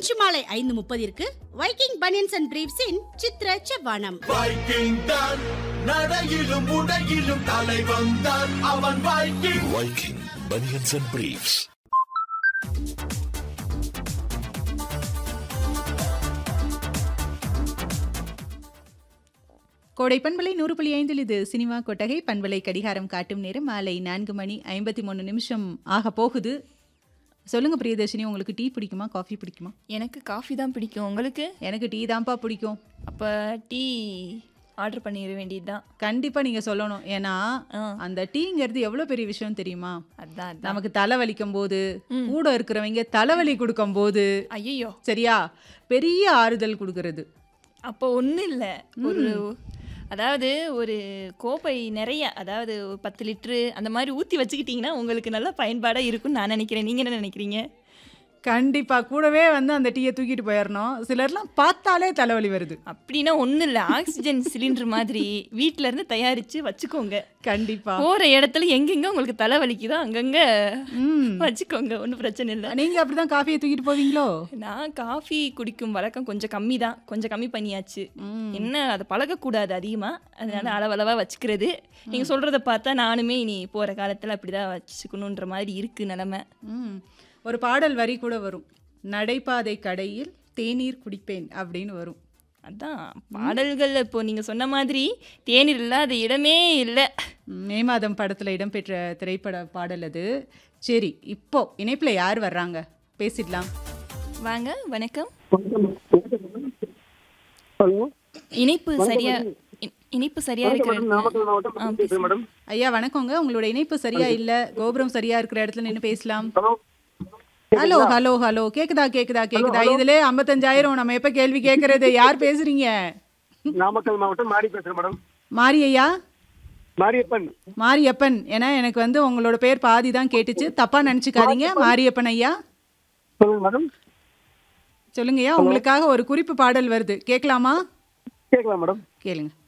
இன்று மாலை ஐந்து முப்பதிற்கு வைக்கிங் பனியன்ஸ் அண்ட் பிரீவ்ஸின் சித்ர செவ்வானம் வைக்கிங் தான் நடையிலும் உடையிலும் தலைவன் தான் அவன் Viking Viking Bunions and Briefs. கோடை பண்பலை நூறு புள்ளி ஐந்தில் இது சினிமா கொட்டகை பண்பலை கடிகாரம் காட்டும் நேரம் மாலை நான்கு மணி ஐம்பத்தி மூணு நிமிஷம் ஆக போகுது சொல்லுங்க பிரியதர்ஷினி உங்களுக்கு டீ பிடிக்குமா காஃபி பிடிக்குமா எனக்கு காஃபி தான் பிடிக்கும் உங்களுக்கு எனக்கு டீ தான்ப்பா பிடிக்கும் அப்போ டீ ஆர்டர் பண்ணிட வேண்டியது தான் கண்டிப்பா நீங்க சொல்லணும் ஏன்னா ஆ. அந்த டீங்கிறது எவ்வளவு பெரிய விஷயம் தெரியுமா அதான் அதான் நமக்கு தலை வலிக்கும் போது கூட இருக்கிறவங்க தலைவலி கொடுக்கும் போது ஐயோ சரியா பெரிய ஆறுதல் கொடுக்கறது அப்போ ஒன்றும் இல்லை ஒரு அதாவது ஒரு கோப்பை நிறைய அதாவது ஒரு பத்து லிட்ரு அந்த மாதிரி ஊற்றி வச்சுக்கிட்டிங்கன்னா உங்களுக்கு நல்ல பயன்பாடாக இருக்கும்னு நான் நினைக்கிறேன் நீங்கள் என்ன நினைக்கிறீங்க கண்டிப்பா கூடவே வந்து அந்த டீயை தூக்கிட்டு போயிடணும் சிலர்லாம் பார்த்தாலே தலைவலி வருது அப்படின்னா ஒன்றும் இல்லை ஆக்சிஜன் சிலிண்டர் மாதிரி வீட்ல இருந்து தயாரித்து வச்சுக்கோங்க கண்டிப்பா போகிற இடத்துல எங்கெங்க உங்களுக்கு தலை வலிக்குதோ அங்கங்கே ம். வச்சுக்கோங்க ஒன்றும் பிரச்சனை இல்லை நீங்க அப்படிதான் காஃபியை தூக்கிட்டு போவீங்களோ நான் காஃபி குடிக்கும் வழக்கம் கொஞ்சம் கம்மி தான் கொஞ்சம் கம்மி பண்ணியாச்சு என்ன அதை பழகக்கூடாது அதிகமாக அதனால அளவளவாக வச்சுக்கிறது நீங்கள் சொல்கிறத பார்த்தா நானுமே இனி போகிற காலத்தில் அப்படி தான் வச்சுக்கணுன்ற மாதிரி இருக்குது நிலமை ம். ஒரு பாடல் வரி கூட வரும் நடைபாதை கடையில் தேநீர் குடிப்பேன் அப்படின்னு வரும் அதான் பாடல்கள் இப்போ நீங்கள் சொன்ன மாதிரி தேநீர் இல்லாத இடமே இல்லை ம், மே மாதம் படத்துல இடம்பெற்ற திரைப்பட பாடல் அது சரி இப்போ இணைப்புல யார் வர்றாங்க பேசிடலாம் வாங்க வணக்கம் ஹலோ இணைப்பு சரியா இ- இணைப்பு சரியா இருக்கிற நாமக்கல் மாவட்டம் ஆ, பேசுறேன் மேடம் ஐயா வணக்கங்க உங்களோட இணைப்பு சரியா இல்ல கோபுரம் சரியா இருக்கிற இடத்துல நின்று பேசலாம் ஹலோ ஹலோ ஹலோ ஹலோ கேக்குதா கேக்குதா கேக்குதா இதுல ஐம்பத்தஞ்சாயிரம் நம்ம எப்ப கேள்வி கேக்குறது யார் பேசுறீங்க நாமக்கல் மாவட்டம் மாரி பேசுறேன் மேடம் மாரி ஐயா மாரியப்பன் மாரியப்பன் ஏன்னா எனக்கு வந்து உங்களோட பேர் பாதி தான் கேட்டுச்சு தப்பா நினைச்சுக்காதீங்க மாரியப்பன் ஐயா சொல்லுங்க மேடம் சொல்லுங்கய்யா உங்களுக்காக ஒரு குறிப்பு பாடல் வருது கேட்கலாமா கேட்கலாம் மேடம் கேளுங்க